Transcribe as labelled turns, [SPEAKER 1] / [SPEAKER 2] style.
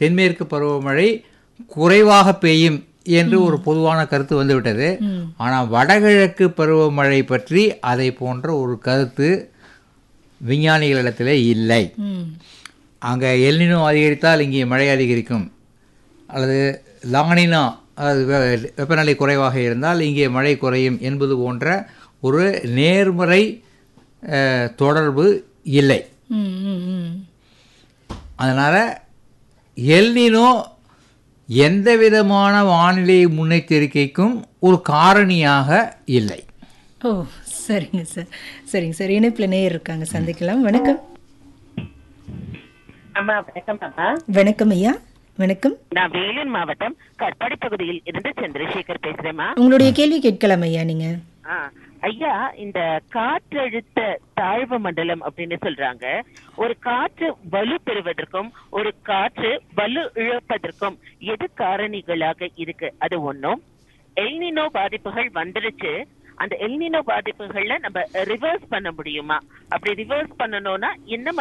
[SPEAKER 1] தென்மேற்கு பருவமழை குறைவாக பெய்யும் என்று ஒரு பொதுவான கருத்து வந்துவிட்டது
[SPEAKER 2] ம்.
[SPEAKER 1] ஆனால் வடகிழக்கு பருவமழை பற்றி அதை போன்ற ஒரு கருத்து விஞ்ஞானிகளிடத்திலே இல்லை
[SPEAKER 2] ம்
[SPEAKER 1] அங்கே எல்னினோ அதிகரித்தால் இங்கே மழை அதிகரிக்கும் அல்லது லானினோ அதாவது வெ- வெப்பநிலை குறைவாக இருந்தால் இங்கே மழை குறையும் என்பது போன்ற ஒரு நேர்மறை அஹ், தொடர்பு இல்லை
[SPEAKER 2] ம் ம் ம்
[SPEAKER 1] அதனால் எல்னினோ எந்த விதமான வானிலை முன்னெச்சரிக்கைக்கும் ஒரு காரணியாக இல்லை
[SPEAKER 2] ஓ சரிங்க சார் சரிங்க சார் இணைப்பில் நேயர் இருக்காங்க சந்திக்கலாம் வணக்கம்
[SPEAKER 3] அம்மா வணக்கம் அம்மா
[SPEAKER 2] வணக்கம் ஐயா வணக்கம்
[SPEAKER 3] நான் வேலூர் மாவட்டம் கட்பாடி பகுதியில் இருந்து சந்திரசேகர் பேசுறேம்மா
[SPEAKER 2] உங்களுடைய கேள்வி கேட்கலாம் ஐயா நீங்க
[SPEAKER 3] ஆ, ஐயா இந்த காற்றழுத்த தாழ்வு மண்டலம் அப்படின்னு சொல்றாங்க ஒரு காற்று வலு பெறுவதற்கும் ஒரு காற்று வலு இழப்பதற்கும் எது காரணிகளாக இருக்கு அது ஒண்ணும் எல்னினோ பாதிப்புகள் வந்துருச்சு அந்த எல்னினோ பாதிப்புகள்ல நம்ம ரிவர்ஸ் பண்ண முடியுமா அப்படி ரிவர்ஸ் பண்ணணும்னா என்ன